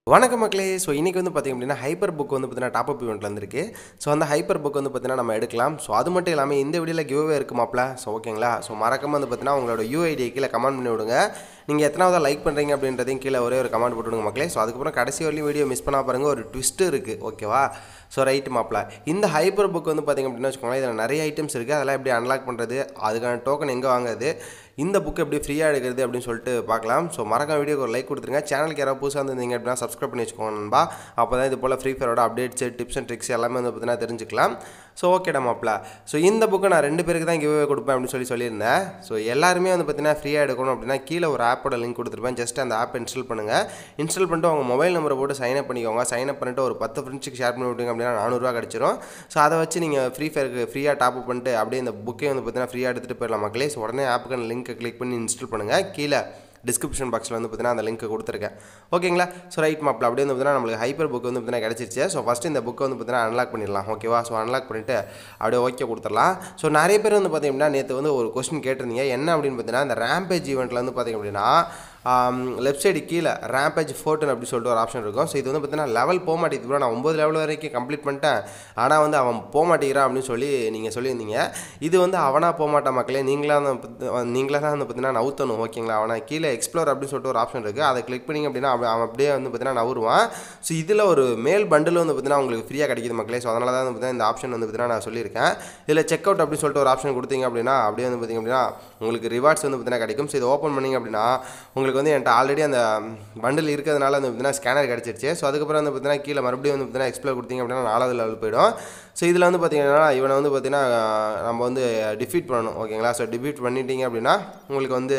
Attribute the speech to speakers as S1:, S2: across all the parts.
S1: வணக்கம் மக்களே ஸோ இன்றைக்கி வந்து பார்த்திங்க அப்படின்னா ஹைப்பர் புக் வந்து பார்த்தீங்கன்னா டாப் அப் இவெண்ட்டில் வந்திருக்கு ஸோ அந்த ஹைப்பர் புக் வந்து பார்த்தீங்கன்னா நம்ம எடுக்கலாம் ஸோ அது மட்டும் இல்லாமல் இந்த வீடியோவில் கிவ்வே இருக்குமாப்ல ஸோ ஓகேங்களா ஸோ மறக்காம வந்து பார்த்தீங்கன்னா உங்களோட யூஐடி கீழே கமெண்ட் பண்ணி விடுங்க நீங்கள் எத்தனாவதாக லைக் பண்ணுறீங்க அப்படின்றதையும் கீழே ஒரே ஒரு கமெண்ட் போட்டு விடுங்க மக்களே ஸோ அதுக்கப்புறம் கடைசி வரலையும் வீடியோ மிஸ் பண்ணா பாருங்க ஒரு ட்விஸ்ட் இருக்குது ஓகேவா ஸோ ரைட்டு மாப்ள இந்த ஹைப்பர் புக் வந்து பார்த்திங்க அப்படின்னா வச்சுக்கோங்களேன் இதில் நிறைய ஐட்டம்ஸ் இருக்குது அதெல்லாம் எப்படி அன்லாக் பண்ணுறது அதுக்கான டோக்கன் எங்கே வாங்குறது இந்த புக் எப்படி ஃப்ரீயாக எடுக்கிறது அப்படின்னு சொல்லிட்டு பார்க்கலாம் ஸோ மறக்காம வீடியோக்கு ஒரு லைக் கொடுத்துருங்க சேனலுக்கு யாராவது புதுசாக இருந்தீங்க அப்படின்னா சப்ஸ்கிரைப் பண்ணி வச்சுக்கோங்க நண்பா அப்போ தான் இது போல் ஃப்ரீ ஃபயரோட அப்டேட்ஸ் டிப்ஸ் அண்ட் ட்ரிக்ஸ் எல்லாமே வந்து பார்த்தீங்கன்னா தெரிஞ்சுக்கலாம் ஸோ ஓகேடா மாப்ள ஸோ இந்த புக்கை நான் ரெண்டு பேருக்கு தான் கிவ்வே கொடுப்பேன் அப்படின்னு சொல்லி சொல்லியிருந்தேன் ஸோ எல்லாருமே வந்து பார்த்தீங்கன்னா ஃப்ரீயாக எடுக்கணும் அப்படின்னா கீழே ஒரு ஆப்போட லிங்க் கொடுத்துருப்பேன் ஜஸ்ட் அந்த ஆப் இன்ஸ்டால் பண்ணுங்கள் இன்ஸ்டால் பண்ணிட்டு உங்கள் மொபைல் நம்பரை போட்டு சைன் அப் பண்ணிக்கோங்க சைன் அப் பண்ணிட்டு ஒரு பத்து ஃப்ரெண்ட்ஸுக்கு ஷேர் பண்ணி விட்டீங்க அப்படின்னா நானூறுரூவா கிடச்சிரும் ஸோ அதை வச்சு நீங்கள் ஃப்ரீ ஃபயருக்கு ஃப்ரீயாக டாப் அப் பண்ணிட்டு அப்படியே இந்த புக்கே வந்து பார்த்தீங்கன்னா ஃப்ரீயாக எடுத்துகிட்டு போயிடலாம் மக்களே ஸோ உடனே ஆப்புக்கான லிங்க்கை கிளிக் பண்ணி இன்ஸ்டால் பண்ணுங்கள் கீழே டிஸ்கிரிப்ஷன் பாக்ஸில் வந்து பார்த்தீங்கன்னா அந்த லிங்க் கொடுத்துருக்கேன் ஓகேங்களா ஸோ ரைட் மாப்பில் அப்படியே வந்து பார்த்தீங்கன்னா நம்மளுக்கு ஹைப்பர் புக் வந்து பார்த்தீங்கன்னா கிடச்சிருச்சு ஸோ ஃபஸ்ட்டு இந்த புக்கை வந்து பார்த்தீங்கன்னா அன்லாக் பண்ணிடலாம் ஓகேவா ஸோ அன்லாக் பண்ணிவிட்டு அப்படியே ஓகே கொடுத்துடலாம் ஸோ நிறைய பேர் வந்து பார்த்தீங்கன்னா நேற்று வந்து ஒரு கொஸ்டின் கேட்டிருந்தீங்க என்ன அப்படின்னு பார்த்தீங்கன்னா இந்த ரேம்பேஜ் ஈவெண்ட்டில் வந்து பார்த்தீங்க அப்படின்னா லெஃப்ட் சைடு கீழே ரேம்பேஜ் ஃபோர்டன் அப்படி சொல்லிட்டு ஒரு ஆப்ஷன் இருக்கும் ஸோ இது வந்து பார்த்தீங்கன்னா லெவல் போக மாட்டேங்குது bro. நான் ஒம்பது லெவல் வரைக்கும் கம்ப்ளீட் பண்ணிட்டேன் ஆனால் வந்து அவன் போக மாட்டேங்கிறான் அப்படின்னு சொல்லி நீங்கள் சொல்லியிருந்தீங்க இது வந்து அவனாக போக மாட்டான் மக்களே நீங்களாக தான் பத்து- நீங்களாக தான் வந்து பார்த்தீங்கன்னா நவுத்தணும் ஓகேங்களா அவனை கீழே எக்ஸ்ப்ளோர் அப்படின்னு சொல்லிட்டு ஒரு ஆப்ஷன் இருக்குது அதை கிளிக் பண்ணிங்க அப்படின்னா அவன் அவன் அப்படியே வந்து பார்த்தீங்கன்னா நவருவான் ஸோ இதில் ஒரு மேல் பண்டில் வந்து பார்த்தீங்கன்னா உங்களுக்கு ஃப்ரீயாக கிடைக்குது மக்களே ஸோ அதனால தான் வந்து பார்த்தீங்கன்னா இந்த ஆப்ஷன் வந்து பார்த்தீங்கன்னா நான் சொல்லியிருக்கேன் இதில் செக் அவுட் அப்படின்னு சொல்லிட்டு ஒரு ஆப்ஷன் கொடுத்தீங்க அப்படின்னா அப்படியே வந்து பார்த்தீங்க அப்படின்னா உங்களுக்கு ரிவார்ட்ஸ் வந்து பார்த்தீங்கன்னா கிடைக்கும் ஸோ இதை ஓப்பன் பண்ணிங்க அப்படின்னா உங்களுக்கு வந்து என்கிட்ட ஆல்ரெடி அந்த பண்டில் இருக்கிறதுனால வந்து பார்த்தீங்கன்னா ஸ்கேனர் கிடச்சிருச்சு ஸோ அதுக்கப்புறம் வந்து பார்த்தீங்கன்னா கீழே மறுபடியும் வந்து பார்த்தீங்கன்னா எக்ஸ்ப்ளோர் கொடுத்தீங்க அப்படின்னா நாலாவது லெவல் போயிடும் ஸோ இதில் வந்து பார்த்தீங்கன்னா இவனை வந்து பார்த்தீங்கன்னா நம்ம வந்து டிஃபீட் பண்ணணும் ஓகேங்களா ஸோ டிஃபீட் பண்ணிட்டீங்க அப்படின்னா உங்களுக்கு வந்து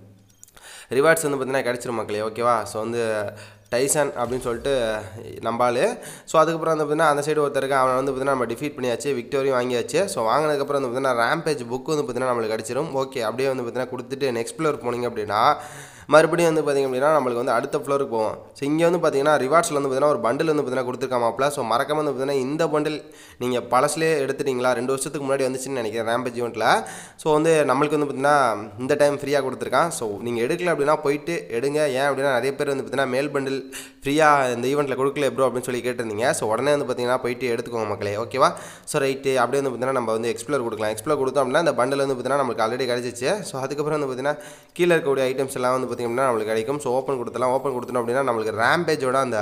S1: ரிவார்ட்ஸ் வந்து பார்த்தீங்கன்னா கிடச்சிரும் மக்களே ஓகேவா ஸோ வந்து டைசன் அப்படின்னு சொல்லிட்டு நம்பாள் ஸோ அதுக்கப்புறம் வந்து பார்த்தீங்கன்னா அந்த சைடு ஒருத்தருக்கு அவனை வந்து பார்த்தீங்கன்னா நம்ம டிஃபீட் பண்ணியாச்சு விக்டோரியும் வாங்கியாச்சு ஸோ வாங்கினதுக்கப்புறம் வந்து பார்த்தீங்கன்னா ரேம்பேஜ் புக் வந்து பார்த்தீங்கன்னா நம்மளுக்கு கிடச்சிரும் ஓகே அப்படியே வந்து பார்த்தீங்கன்னா கொடுத்துட்டு நெக்ஸ்ட் ஃப்ளோர் போனீங்க அப்படின்னா மறுபடியும் வந்து பார்த்திங்க அப்படின்னா நம்மளுக்கு வந்து அடுத்த ஃப்ளோருக்கு போவோம் ஸோ இங்கே வந்து பார்த்தீங்கன்னா ரிவார்ட்ஸில் வந்து பார்த்தீங்கன்னா ஒரு பண்டில் வந்து பார்த்தீங்கன்னா கொடுத்துருக்காமாப்ல ஸோ மறக்காம வந்து பார்த்தீங்கன்னா இந்த பண்டில் நீங்கள் பழசுலேயே எடுத்துட்டீங்களா ரெண்டு வருஷத்துக்கு முன்னாடி வந்துச்சுன்னு நினைக்கிறேன் ரேம்பேஜ் ஈவெண்ட்டில் ஸோ வந்து நம்மளுக்கு வந்து பார்த்தீங்கன்னா இந்த டைம் ஃப்ரீயாக கொடுத்துருக்கான் ஸோ நீங்கள் எடுக்கல அப்படின்னா போயிட்டு எடுங்க ஏன் அப்படின்னா நிறைய பேர் வந்து பார்த்தீங்கன்னா மேல் பண்டில் ஃப்ரீயாக இந்த ஈவெண்ட்டில் கொடுக்கல ப்ரோ அப்படின்னு சொல்லி கேட்டிருந்தீங்க ஸோ உடனே வந்து பார்த்தீங்கன்னா போயிட்டு எடுத்துக்கோங்க மக்களே ஓகேவா ஸோ ரைட்டு அப்படியே வந்து பார்த்தீங்கன்னா நம்ம வந்து எக்ஸ்ப்ளோர் கொடுக்கலாம் எக்ஸ்ப்ளோர் கொடுத்தோம் அப்படின்னா இந்த பண்டில் வந்து பார்த்தீங்கன்னா நம்மளுக்கு ஆல்ரெடி கிடச்சிச்சு ஸோ அதுக்கப்புறம் வந்து பார்த்தீங்கன்னா கீழே இருக்கக்கூடிய ஐட்டம்ஸ் எல்லாம் வந்து பார்த்தீங்கன்னா நம்மளுக்கு கிடைக்கும் ஸோ ஓப்பன் கொடுத்தலாம் ஓப்பன் கொடுத்தோம் அப்படின்னா நம்மளுக்கு ரேம்பேஜோட அந்த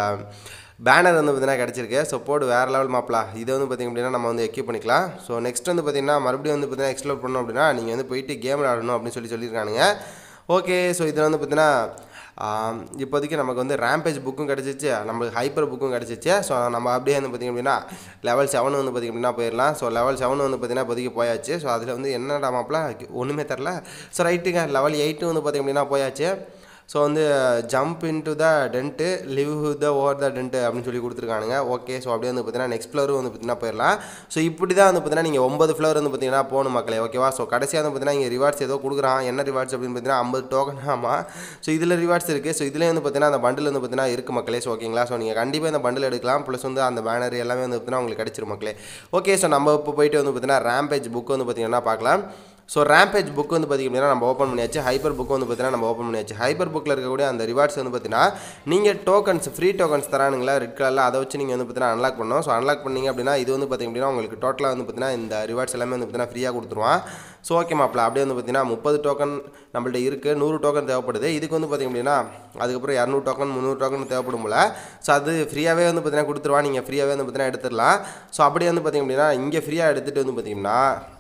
S1: பேனர் வந்து பார்த்தீங்கன்னா கிடச்சிருக்கு ஸோ போடு வேறு லெவல் மாப்பலா இதை வந்து பார்த்திங்க அப்படின்னா நம்ம வந்து எக்யூப் பண்ணிக்கலாம் ஸோ நெக்ஸ்ட் வந்து பார்த்திங்கன்னா மறுபடியும் வந்து பார்த்தீங்கன்னா எக்ஸ்ப்ளோர் பண்ணோம் அப்படின்னா நீங்கள் வந்து போயிட்டு கேம் விளாடணும் அப்படின்னு சொல்லி சொல்லியிருக்கானுங்க ஓகே ஸோ இதில் வந்து பார்த்தீங்கன்னா ஆம், இப்போதைக்கு நமக்கு வந்து ரேம்பேஜ் புக்கும் கிடச்சிச்சு நம்மளுக்கு ஹைப்பர் புக்கும் கிடச்சிச்சு ஸோ நம்ம அப்படியே வந்து பார்த்திங்க அப்படின்னா லெவல் செவன் வந்து பார்த்திங்க அப்படின்னா போயிடலாம் ஸோ லெவல் செவன் வந்து பார்த்திங்கன்னா இப்போதைக்கு போயாச்சு ஸோ அதில் வந்து என்னடா மாப்பிள ஒன்றுமே தெரில ஸோ ரைட்டுங்க லெவல் எயிட்டு வந்து பார்த்திங்க அப்படின்னா போயாச்சு ஸோ வந்து jump into the tent live the over the tent அப்படின்னு சொல்லி கொடுத்துருக்கானுங்க ஓகே ஸோ அப்படியே வந்து பார்த்தீங்கன்னா நெக்ஸ்ட் ஃப்ளோரும் வந்து பார்த்தீங்கன்னா போயிடலாம் ஸோ இப்படி தான் வந்து பார்த்தீங்கன்னா நீங்கள் ஒன்பது ஃப்ளோர் வந்து பார்த்தீங்கன்னா போகணும் மக்களே ஓகேவா ஸோ கடைசியாக வந்து பார்த்தீங்கன்னா இங்கே ரிவார்ட்ஸ் ஏதோ கொடுக்குறான் என்ன ரிவார்ட்ஸ் அப்படின்னு பார்த்தீங்கன்னா ஐம்பது டோக்கன் ஆமாம் ஸோ இதில் ரிவார்ட்ஸ் இருக்குது ஸோ இதுலேயே வந்து பார்த்தீங்கன்னா அந்த பண்டில் வந்து பார்த்தீங்கன்னா இருக்குது மக்களே ஸோ ஓகேங்களா ஸோ நீங்கள் கண்டிப்பாக இந்த பண்டில் எடுக்கலாம் ப்ளஸ் வந்து அந்த பேனர் எல்லாமே வந்து பார்த்தீங்கன்னா உங்களுக்கு கிடச்சிரும் மக்களே ஓகே ஸோ நம்ம இப்போ போயிட்டு வந்து பார்த்தீங்கன்னா ரேம்பேஜ் புக் வந்து பார்த்தீங்கன்னா பார்க்கலாம் ஸோ ரேம்பேஜ் புக் வந்து பார்த்திங்க அப்படின்னா நம்ம ஓப்பன் பண்ணியாச்சு ஹைப்பர் புக் வந்து பார்த்தீங்கன்னா நம்ம ஓப்பன் பண்ணியாச்சு ஹைப்பர் புக்கில் இருக்கக்கூடிய அந்த ரிவார்ட்ஸ் வந்து பார்த்தீங்கன்னா நீங்கள் டோக்கன்ஸ் ஃப்ரீ டோக்கன்ஸ் தரானுங்களா ரெட் கலரில் அதை வச்சு நீங்கள் வந்து பார்த்தீங்கன்னா அன்லாக் பண்ணணும் ஸோ அன்லாக் பண்ணீங்க அப்படின்னா இது வந்து பார்த்திங்க அப்படின்னா உங்களுக்கு டோட்டலாக வந்து பார்த்தீங்கன்னா இந்த ரிவார்ட்ஸ் எல்லாமே வந்து பார்த்தீங்கன்னா ஃப்ரீயாக கொடுத்துருவான் ஸோ ஓகே மாப்பிள அப்படியே வந்து பார்த்தீங்கன்னா முப்பது டோக்கன் நம்மள்ட்ட இருக்குது நூறு டோக்கன் தேவைப்படுது இதுக்கு வந்து பார்த்திங்க அப்படின்னா அதுக்கப்புறம் இரநூறு டோக்கன் முந்நூறு டோக்கன் தேவைப்படும் போல ஸோ அது ஃப்ரீயாகவே வந்து பார்த்தீங்கன்னா கொடுத்துருவான் நீங்கள் ஃப்ரீயாகவே வந்து பார்த்தீங்கன்னா எடுத்துடலாம் ஸோ அப்படியே வந்து பார்த்திங்க அப்படின்னா இங்கே ஃப்ரீயாக எடுத்துகிட்டு வந்து பார்த்தீங்கன்னா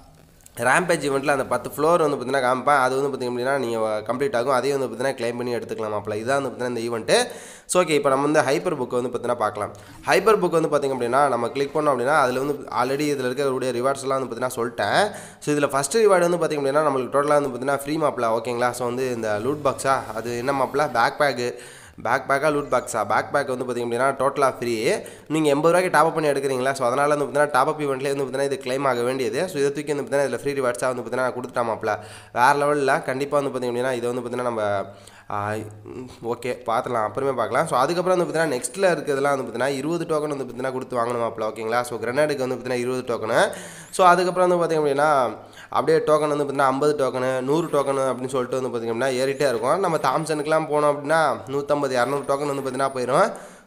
S1: ரேம்பேஜ் ஈவெண்ட்டில் அந்த பத்து ஃப்ளோர் வந்து பார்த்தீங்கன்னா காமிப்பேன் அது வந்து பார்த்திங்க அப்படின்னா நீங்கள் கம்ப்ளீட் ஆகும் அதையும் வந்து பார்த்தீங்கன்னா க்ளைம் பண்ணி எடுத்துக்கலாம் அப்பல இதான் வந்து பார்த்தீங்கன்னா இந்த ஈவெண்ட்டு ஸோ ஓகே இப்போ நம்ம வந்து ஹைப்பர் புக் வந்து பார்த்தீங்கன்னா பார்க்கலாம் ஹைப்பர் புக் வந்து பார்த்திங்க அப்படின்னா நம்ம கிளிக் பண்ணோம் அப்படின்னா அதில் வந்து ஆல்ரெடி இதில் இருக்கக்கூடிய ரிவார்ட்ஸ் எல்லாம் வந்து பார்த்தீங்கன்னா சொல்லிட்டேன் ஸோ இதில் ஃபஸ்ட்டு ரிவார்டு வந்து பார்த்திங்க அப்படின்னா நம்மளுக்கு டோட்டலாக வந்து பார்த்தீங்கன்னா ஃப்ரீ மாப்பிள ஓகேங்களா ஸோ வந்து இந்த லூட் பாக்ஸா அது என்ன மாப்பிள பேக் பேக்கு பேக் பேக்காக லூட் பாக்ஸா பேக் பேக் வந்து பார்த்திங்க அப்படின்னா டோட்டலாக ஃப்ரீ நீங்கள் எண்பது ரூபாய்க்கு டாப் பண்ணி எடுக்கிறீங்களா ஸோ அதனால் வந்து பார்த்தீங்கன்னா டாப் அப் ஈவெண்ட்லேயே வந்து பார்த்தீங்கன்னா இது claim ஆக வேண்டியது ஸோ இதை தூக்கி வந்து பார்த்தீங்கன்னா இதில் ஃப்ரீ ரிவார்ட்ஸாக வந்து பார்த்தீங்கன்னா கொடுத்துட்டாமாப்ல வேறு லெவலில் கண்டிப்பாக வந்து பார்த்திங்க அப்படின்னா இதை வந்து பார்த்தீங்கன்னா நம்ம ஓகே பார்த்துலாம் அப்புறமே பார்க்கலாம் ஸோ அதுக்கப்புறம் வந்து பார்த்தீங்கன்னா நெக்ஸ்ட்டில் இருக்கிறதுலாம் வந்து பார்த்தீங்கன்னா இருபது டோக்கன் வந்து பார்த்தீங்கன்னா கொடுத்து வாங்கணுமாப்ல ஓகேங்களா ஸோ கிரனேடுக்கு வந்து பார்த்தீங்கன்னா இருபது டோக்கனு ஸோ அதுக்கப்புறம் வந்து பார்த்திங்க அப்படின்னா அப்படியே டோக்கன் வந்து பார்த்தீங்கன்னா ஐம்பது டோக்கனு நூறு டோக்கனு அப்படின்னு சொல்லிட்டு வந்து பார்த்திங்க அப்படின்னா ஏறிட்டே இருக்கும் நம்ம தாம்சனுக்குலாம் போனோம் அப்படின்னா நூற்றம்பது இரநூறு டோக்கன் வந்து பார்த்தீங்கன்னா போயிடும்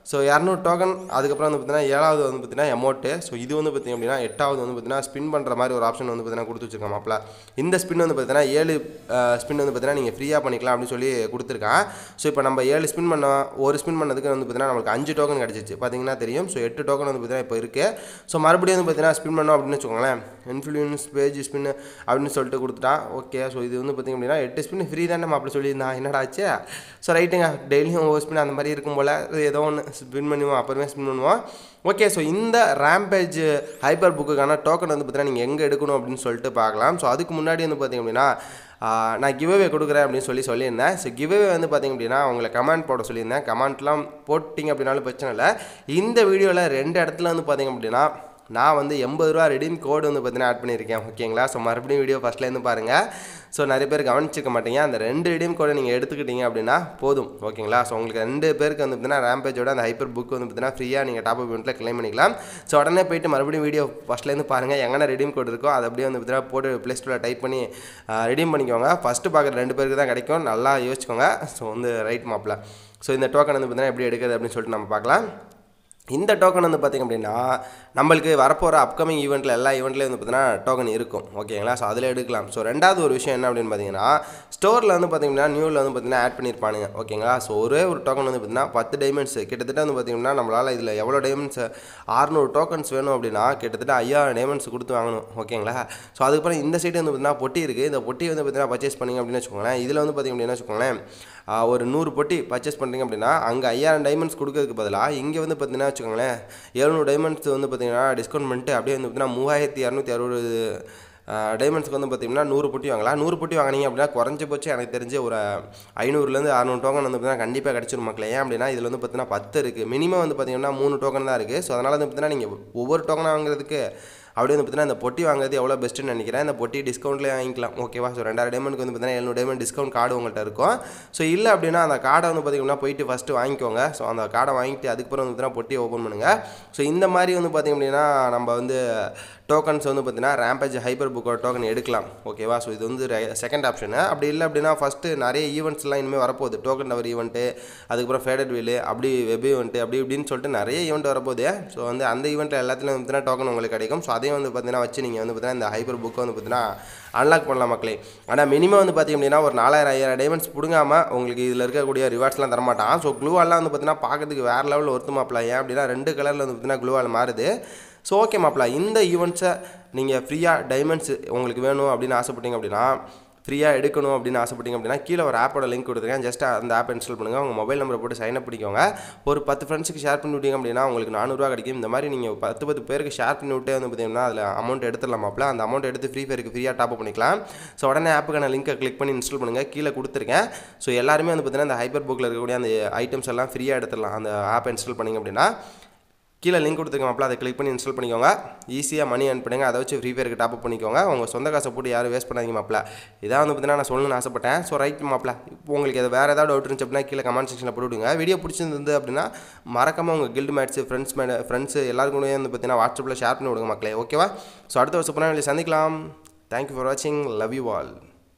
S1: ஸோ இரநூறு டோக்கன் அதுக்கப்புறம் வந்து பார்த்தீங்கன்னா ஏழாவது வந்து பார்த்தீங்கன்னா அமௌண்ட்டு ஸோ இது வந்து பார்த்திங்க அப்படின்னா எட்டாவது வந்து பார்த்தீங்கன்னா ஸ்பின் பண்ணுற மாதிரி ஒரு ஆப்ஷன் வந்து பார்த்தீங்கன்னா கொடுத்து வச்சிருக்கான் மாப்பிள இந்த ஸ்பின் வந்து பார்த்தீங்கன்னா ஏழு ஸ்பின் வந்து பார்த்தீங்கன்னா நீங்கள் ஃப்ரீயாக பண்ணிக்கலாம் அப்படின்னு சொல்லி கொடுத்துருக்கான் ஸோ இப்போ நம்ம ஏழு ஸ்பின் பண்ணோம் ஒரு ஸ்பின் பண்ணதுக்கு வந்து பார்த்தீங்கன்னா நம்மளுக்கு அஞ்சு டோக்கன் கிடச்சிச்சு பார்த்தீங்கன்னா தெரியும் ஸோ எட்டு டோக்கன் வந்து பார்த்தீங்கன்னா இப்போ இருக்குது ஸோ மறுபடியும் வந்து பார்த்தீங்கன்னா ஸ்பின் பண்ணோம் அப்படின்னு வச்சுக்கோங்களேன் இன்ஃப்ளூயன்ஸ் பேஜ் ஸ்பின் அப்படின்னு சொல்லிட்டு கொடுத்துட்டான் ஓகே ஸோ இது வந்து பார்த்திங்க அப்படின்னா எட்டு ஸ்பின் ஃப்ரீ தானே மாப்பிள சொல்லியிருந்தான் என்னடா ஆச்சு ஸோ ரைட்டுங்க டெய்லியும் ஒவ்வொரு ஸ்பின் அந்த மாதிரி இருக்கும் போல் ஏதோ ஒன்று ஸ்பின் பண்ணுவோம் அப்புறமே ஸ்பின் பண்ணுவோம் ஓகே ஸோ இந்த ரேம்பேஜ் ஹைப்பர் புக்குக்கான டோக்கன் வந்து பார்த்தீங்கன்னா நீங்கள் எங்கே எடுக்கணும் அப்படின்னு சொல்லிட்டு பார்க்கலாம் ஸோ அதுக்கு முன்னாடி வந்து பார்த்திங்க அப்படின்னா ஆஹ், நான் கிவ்அவே கொடுக்குறேன் அப்படின்னு சொல்லி சொல்லியிருந்தேன் ஸோ கிவ்அவே வந்து பார்த்திங்க அப்படின்னா உங்களை கமெண்ட் போட சொல்லியிருந்தேன் கமெண்ட்லாம் போட்டிங்க அப்படின்னாலும் பிரச்சனை இல்லை இந்த வீடியோவில் ரெண்டு இடத்துல வந்து பார்த்திங்க அப்படின்னா நான் வந்து எண்பது ரூபா ரெடீம் கோடு வந்து பார்த்தீங்கன்னா ஆட் பண்ணியிருக்கேன் ஓகேங்களா ஸோ மறுபடியும் வீடியோ ஃபஸ்ட்லேருந்து பாருங்கள் ஸோ நிறைய பேர் கவனிச்சிக்க மாட்டீங்க அந்த ரெண்டு ரெடீம் கோடை நீங்கள் எடுத்துக்கிட்டீங்க அப்படின்னா போதும் ஓகேங்களா ஸோ உங்களுக்கு ரெண்டு பேருக்கு வந்து பார்த்தீங்கன்னா ரேம்பேஜோட அந்த ஹைப்பர் புக் வந்து பார்த்தீங்கன்னா ஃப்ரீயாக நீங்கள் டாப் அப் இவெண்ட்டில் கிளைம் பண்ணிக்கலாம் ஸோ உடனே போயிட்டு மறுபடியும் வீடியோ ஃபஸ்ட்லேருந்து பாருங்கள் எங்கன்னா ரெடீம் கோட் இருக்கோ அதை அப்படியே வந்து பார்த்தீங்கன்னா போட்டு ப்ளே ஸ்டோரில் டைப் பண்ணி ரெடீம் பண்ணிக்கோங்க ஃபஸ்ட்டு பார்க்குற ரெண்டு பேருக்கு தான் கிடைக்கும் நல்லா யோசிச்சுக்கோங்க ஸோ வந்து ரைட் மாப்பில் ஸோ இந்த டோக்கன் வந்து பார்த்தீங்கன்னா எப்படி எடுக்கிறது அப்படின்னு சொல்லிட்டு நம்ம பார்க்கலாம் இந்த டோக்கன் வந்து பார்த்திங்க அப்படின்னா நம்மளுக்கு வரப்போகிற அப்கமிங் ஈவெண்ட்டில் எல்லா ஈவெண்ட்லேயும் வந்து பார்த்தீங்கன்னா டோக்கன் இருக்கும் ஓகேங்களா ஸோ அதில் எடுக்கலாம் ஸோ ரெண்டாவது ஒரு விஷயம் என்ன அப்படின்னு பார்த்தீங்கன்னா ஸ்டோரில் வந்து பார்த்திங்கன்னா நியூவில் வந்து பார்த்தீங்கன்னா ஆட் பண்ணியிருப்பானுங்க ஓகேங்களா ஸோ ஒரே ஒரு டோக்கன் வந்து பார்த்தீங்கன்னா பத்து டைமண்ட்ஸ் கிட்டத்தட்ட வந்து பார்த்திங்கன்னா நம்மளால் இதில் எவ்வளோ டைமண்ட்ஸ் ஆறுநூறு டோக்கன்ஸ் வேணும் அப்படின்னா கிட்டத்தட்ட ஐயாயிரம் டைமண்ட்ஸ் கொடுத்து வாங்கணும் ஓகேங்களா ஸோ அதுக்கப்புறம் இந்த சைடு வந்து பார்த்தீங்கன்னா பொட்டி இருக்குது இந்த பொட்டி வந்து பார்த்தீங்கன்னா பர்ச்சேஸ் பண்ணிங்க அப்படின்னு வச்சுக்கோங்களேன் இதில் வந்து பார்த்திங்க அப்படின்னா வச்சுக்கோங்களேன் ஆ, ஒரு நூறு பொட்டி பர்ச்சேஸ் பண்ணுறீங்க அப்படின்னா அங்கே ஐயாயிரம் டைமண்ட்ஸ் கொடுக்கறதுக்கு பதிலாக இங்கே வந்து பார்த்தீங்கன்னா வச்சுக்கோங்களேன் எழுநூறு டைமண்ட்ஸ் வந்து பார்த்தீங்கன்னா டிஸ்கவுண்ட் பண்ணிட்டு அப்படியே வந்து பார்த்தீங்கன்னா மூவாயிரத்தி இரநூத்தி அறுபது டைமண்ட்ஸ்க்கு வந்து பார்த்தீங்கன்னா நூறு பொட்டி வாங்கலாம் நூறு பொட்டி வாங்கினீங்க அப்படின்னா குறைஞ்சபட்சம் எனக்கு தெரிஞ்சு ஒரு ஐநூறுலேருந்து அறநூறு டோக்கன் வந்து பார்த்தீங்கன்னா கண்டிப்பாக கிடச்சிரும் மக்களே ஏன் அப்படின்னா இதில் வந்து பார்த்தீங்கன்னா பத்து இருக்குது மினிமம் வந்து பார்த்தீங்கன்னா மூணு டோக்கன் தான் இருக்குது ஸோ அதனால் வந்து பார்த்தீங்கன்னா நீங்கள் ஒவ்வொரு டோக்கன் வாங்குறதுக்கு அப்படியே வந்து பார்த்தீங்கன்னா இந்த பொட்டி வாங்குறது எவ்வளோ பெஸ்ட்டுன்னு நினைக்கிறேன் இந்த பொட்டி டிஸ்கவுண்ட்லேயே வாங்கிக்கலாம் ஓகேவா ஸோ ரெண்டாயிரம் டைமண்ட்க்கு வந்து பார்த்தீங்கன்னா எழுநூறு டைமண்ட் டிஸ்கவுண்ட் கார்டு உங்கள்கிட்ட இருக்கும் ஸோ இல்லை அப்படின்னா அந்த கார்டை வந்து பார்த்தீங்கன்னா போயிட்டு ஃபஸ்ட்டு வாங்கிக்கோங்க ஸோ அந்த கார்டை வாங்கிட்டு அதுக்கப்புறம் வந்து பார்த்தீங்கன்னா பொட்டி ஓப்பன் பண்ணுங்கள் ஸோ இந்த மாதிரி வந்து பார்த்திங்க அப்படின்னா நம்ம வந்து டோக்கன்ஸ் வந்து பார்த்தீங்கன்னா ரேம்பேஜ் ஹைப்பர் புக்கோட டோக்கன் எடுக்கலாம் ஓகேவா ஸோ இது வந்து செகண்ட் ஆப்ஷனு அப்படி இல்லை அப்படின்னா ஃபஸ்ட்டு நிறைய ஈவெண்ட்ஸ்லாம் இனிமேல் வரப்போகுது டோக்கன் டவர் ஈவெண்ட்டு அதுக்கப்புறம் ஃபேடட் வீலு அப்படி வெப் ஈவெண்ட்டு அப்படி இப்படின்னு சொல்லிட்டு நிறைய ஈவெண்ட் வரப்போகுது ஸோ வந்து அந்த ஈவெண்ட்டில் எல்லாத்துலையும் வந்து பார்த்தீங்கன்னா டோக்கன் உங்களுக்கு கிடைக்கும் ஸோ அதையும் வந்து பார்த்தீங்கன்னா வச்சு நீங்கள் வந்து பார்த்தீங்கன்னா இந்த ஹைப்பர் புக்கை வந்து பார்த்தீங்கன்னா அன்லாக் பண்ணலாம் மக்களே ஆனால் மினிமம் வந்து பார்த்திங்க அப்படின்னா ஒரு நாலாயிரம் ஐயாயிரம் டைமண்ட்ஸ் பிடுங்காமல் உங்களுக்கு இதில் இருக்கக்கூடிய ரிவார்ட்ஸ்லாம் தரமாட்டான் ஸோ க்ளூவெல்லாம் வந்து பார்த்தீங்கன்னா பார்க்கறதுக்கு வேறு லெவலில் ஒருத்து மாப்பிள ஏன் அப்படின்னா ரெண்டு கலரில் வந்து பார்த்தீங்கன்னா க்ளூவால் மாறுது ஸோ ஓகே மாப்பிள இந்த ஈவெண்ட்ஸை நீங்கள் ஃப்ரீயாக டைமண்ட்ஸ் உங்களுக்கு வேணும் அப்படின்னு ஆசைப்பட்டீங்க அப்படின்னா ஃப்ரீயாக எடுக்கணும் அப்படின்னு ஆசைப்பட்டீங்க அப்படின்னா கீழே ஒரு ஆப்போட லிங்க் கொடுத்துருக்கேன் ஜஸ்ட் அந்த ஆப் இன்ஸ்டால் பண்ணுங்கள் உங்கள் மொபைல் நம்பரை போட்டு சைன் அப் பண்ணிக்கோங்க ஒரு பத்து ஃப்ரெண்ட்ஸுக்கு ஷேர் பண்ணி விட்டீங்க அப்படின்னா உங்களுக்கு நானூறுரூவா கிடைக்கும் இந்த மாதிரி நீங்கள் பத்து பத்து பேருக்கு ஷேர் பண்ணி விட்டே வந்து பார்த்தீங்கன்னா அதில் அமௌண்ட் எடுத்துடலாமாப்ல அந்த அமௌண்ட் எடுத்து ஃப்ரீ ஃபயருக்கு ஃப்ரீயாக டாப் பண்ணிக்கலாம் ஸோ உடனே ஆப்புக்கான லிங்கை கிளிக் பண்ணி இன்ஸ்டால் பண்ணுங்கள் கீழே கொடுத்துருக்கேன் ஸோ எல்லாருமே வந்து பார்த்தீங்கன்னா அந்த ஹைப்பர் புக்கில் இருக்கக்கூடிய அந்த ஐட்டம்ஸ் எல்லாம் ஃப்ரீயாக எடுத்துடலாம் அந்த ஆப் இன்ஸ்டால் பண்ணிங்க அப்படின்னா கீழே லிங்க் கொடுத்துருக்கோம்ல அதை கிளிக் பண்ணி இன்ஸ்டால் பண்ணிக்கோங்க ஈஸியாக மணி earn பண்ணுங்க அதை வச்சு ஃப்ரீ ஃபயருக்கு டாப் அப் பண்ணிக்கோங்க உங்கள் சொந்த காசை போட்டு யாரும் வேஸ்ட் பண்ணாதீங்க மாப்பிள இதான் வந்து பார்த்தீங்கன்னா நான் சொல்லணும்னு ஆசைப்பட்டேன் ஸோ ரைட் மாப்பிள இப்போ உங்களுக்கு எது வேறு ஏதாவது டவுட் இருந்துச்சு அப்படின்னா கீழே கமெண்ட் செக்ஷனில் போட்டு விடுங்க வீடியோ பிடிச்சிருந்து அப்படின்னா மறக்காமல் உங்கள் guild match friends mate friends எல்லாருக்கும் வந்து பார்த்தீங்கன்னா வாட்ஸ்அப்பில் ஷேர் பண்ணி விடுங்க மக்களே ஓகேவா ஸோ அடுத்த வருஷம் போனால் சந்திக்கலாம் தேங்க்யூ ஃபார் வாட்சிங் லவ் யூ ஆல்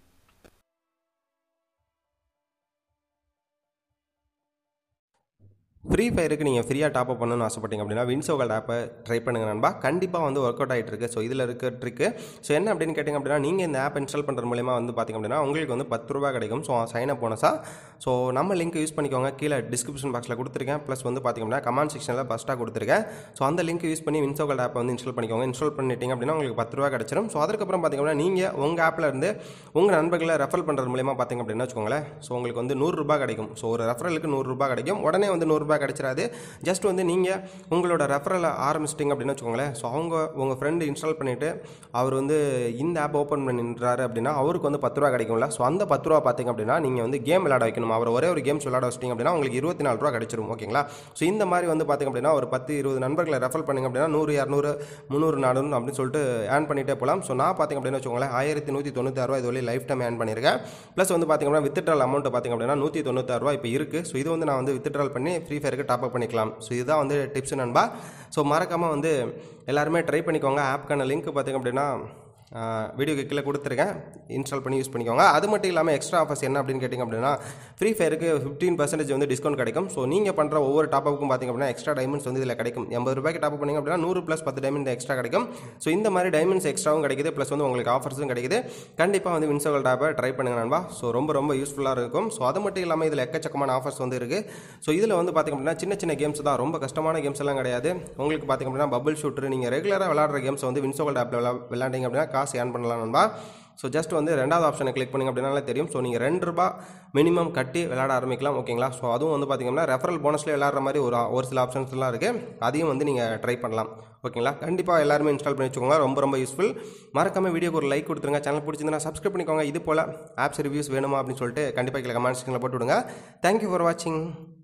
S1: ஃப்ரீ ஃபயருக்கு நீங்கள் ஃப்ரீயாக டாப் அப் பண்ணணும்னு ஆசைப்பட்டீங்க அப்படின்னா வின்சோகல் ஆப்பை ட்ரை பண்ணுங்க நண்பா கண்டிப்பாக வந்து ஒர்க் அவுட் ஆகிட்டு இருக்கு ஸோ இதில் இருக்க ட்ரிக்கு ஸோ என்ன அப்படின்னு கேட்டிங்க அப்படின்னா நீங்கள் இந்த ஆப் இன்ஸ்டால் பண்ணுறது மூலிமா வந்து பார்த்திங்க அப்படின்னா உங்களுக்கு வந்து பத்து ரூபா கிடைக்கும் ஸோ சைன் அப் போனஸா ஸோ நம்ம லிங்க் யூஸ் பண்ணிக்கோங்க கீழே டிஸ்கிரிப்ஷன் பாக்ஸில் கொடுத்துருக்கேன் ப்ளஸ் வந்து பார்த்திங்க அப்படின்னா கமெண்ட் செக்ஷனில் ஃபஸ்ட்டாக கொடுத்துருக்கேன் ஸோ அந்த லிங்க் யூஸ் பண்ணி வின்சோகல் ஆப்பை வந்து இன்ஸ்டால் பண்ணிக்கோங்க இன்ஸ்டால் பண்ணிட்டீங்க அப்படின்னா உங்களுக்கு பத்து ரூபா கிடச்சிரும் ஸோ அதுக்கப்புறம் பார்த்திங்க அப்படின்னா நீங்கள் உங்கள் ஆப்பில் இருந்து உங்கள் நண்பர்களை ரெஃபர் பண்ணுறது மூலிமா பார்த்திங்க அப்படின்னா வச்சுக்கோங்களேன் ஸோ உங்களுக்கு வந்து நூறுரூபா கிடைக்கும் ஸோ ஒரு ரெஃபரலுக்கு நூறுரூபா கிடைக்கும் உடனே வந்து நூறுரூபா கிடைச்சிராது ஜஸ்ட் வந்து நீங்கள் உங்களோட ரெஃபரலை ஆரம்பிச்சிட்டிங்க அப்படின்னு வச்சுக்கோங்களேன் ஸோ அவங்க உங்கள் ஃப்ரெண்டு இன்ஸ்டால் பண்ணிவிட்டு அவர் வந்து இந்த ஆப் ஓப்பன் பண்ணின்றாரு அப்படின்னா அவருக்கு வந்து பத்து ரூபா கிடைக்கும்ல ஸோ அந்த பத்து ரூபா பார்த்தீங்க அப்படின்னா நீங்கள் வந்து கேம் விளையாட வைக்கணும் அவர் ஒரே ஒரு கேம்ஸ் விளையாட வச்சிட்டிங்க அப்படின்னா உங்களுக்கு இருபத்தி நாலு ரூபா கிடைச்சிரும் ஓகேங்களா ஸோ இந்த மாதிரி வந்து பார்த்திங்க அப்படின்னா ஒரு பத்து இருபது நண்பர்களை ரெஃபர் பண்ணிங்க அப்படின்னா நூறு இரநூறு முந்நூறு நானூறு அப்படின்னு சொல்லிட்டு ஏர்ன் பண்ணிட்டே போகலாம் ஸோ நான் பார்த்திங்க அப்படின்னு வச்சுக்கோங்களேன் ஆயிரத்தி நூற்றி தொண்ணூத்தாறு ரூபா இது வரையும் லைஃப் டைம் ஏர்ன் பண்ணியிருக்கேன் ப்ளஸ் வந்து பார்த்திங்க அப்படின்னா வித்ட்ரால் அமௌண்ட் பார்த்திங்க அப்படின்னா நூற்றி தொண்ணூத்தாறு ரூபா இப்போ இருக்குது ஸோ இது வந்து நான் வந்து வித்ட்ரால் பண்ணி ஃப்ரீ ஃபயருக்கு டாப் அப் பண்ணிக்கலாம் ஸோ இதுதான் வந்து டிப்ஸ் நண்பா ஸோ மறக்காமல் வந்து எல்லாருமே ட்ரை பண்ணிக்கோங்க ஆப்க்கான லிங்க் பார்த்திங்க அப்படின்னா வீடியோக்கு கீழே கொடுத்துருக்கேன் இன்ஸ்டால் பண்ணி யூஸ் பண்ணிக்கோங்க அது மட்டும் இல்லாமல் எக்ஸ்ட்ரா ஆஃபர்ஸ் என்ன அப்படின்னு கேட்டிங்க அப்படின்னா ஃப்ரீ ஃபயருக்கு ஃபிஃப்டீன் பர்சன்டேஜ் வந்து டிஸ்கவுண்ட் கிடைக்கும் ஸோ நீங்கள் பண்ணுற ஒவ்வொரு டாப்புக்கும் பார்த்திங்க அப்படின்னா எக்ஸ்ட்ரா டைமண்ட்ஸ் வந்து இதில் கிடைக்கும் எண்பது ரூபாய்க்கு டாப் பண்ணிங்க அப்படின்னா நூறு ப்ளஸ் பத்து டைமண்ட் எக்ஸ்ட்ரா கிடைக்கும் ஸோ இந்த மாதிரி டைமண்ட்ஸ் எக்ஸ்ட்ராவும் கிடைக்குது ப்ளஸ் வந்து உங்களுக்கு ஆஃபர்ஸும் கிடைக்குது கண்டிப்பாக வந்து வின்சோகல் டாப்பை ட்ரை பண்ணுங்க நண்பா ஸோ ரொம்ப ரொம்ப யூஸ்ஃபுல்லாக இருக்கும் ஸோ அது மட்டும் இல்லாமல் இதில் எக்கச்சக்கமான ஆஃபர்ஸ் வந்து இருக்குது ஸோ இதில் வந்து பார்த்திங்க அப்படின்னா சின்ன சின்ன கேம்ஸ் தான் ரொம்ப கஷ்டமான கேம்ஸ் எல்லாம் கிடையாது உங்களுக்கு பார்த்திங்க அப்படின்னா பபிள் ஷூட்டர் நீங்கள் ரெகுலராக விளாடுற கேம்ஸ் வந்து வின்சோகல் ஆப்பில் விளா விளாண்டிங்க அப்படின்னா காசு ஏர்ன் பண்ணலாம் நண்பா ஸோ ஜஸ்ட் வந்து ரெண்டாவது ஆப்ஷனை கிளிக் பண்ணிங்க அப்படின்னாலே தெரியும் ஸோ நீங்கள் ரெண்டு ரூபா மினிமம் கட்டி விளாட ஆரம்பிக்கலாம் ஓகேங்களா ஸோ அதுவும் வந்து பார்த்தீங்கன்னா ரெஃபரல் போனஸ்லேயே விளாட்ற மாதிரி ஒரு ஒரு சில ஆப்ஷன்ஸ்லாம் இருக்குது அதையும் வந்து நீங்கள் ட்ரை பண்ணலாம் ஓகேங்களா கண்டிப்பாக எல்லாருமே இன்ஸ்டால் பண்ணி வச்சுக்கோங்க ரொம்ப ரொம்ப யூஸ்ஃபுல் மறக்காம வீடியோக்கு ஒரு லைக் கொடுத்துருங்க சேனல் பிடிச்சிருந்தா சப்ஸ்கிரைப் பண்ணிக்கோங்க இது போல் ஆப்ஸ் ரிவ்யூஸ் வேணுமா அப்படின்னு சொல்லிட்டு கண்டிப்பாக கீழே கமெண்ட் செக்ஷனில் போட்டு விடுங்க தேங்க்யூ ஃபார் வாட்சிங்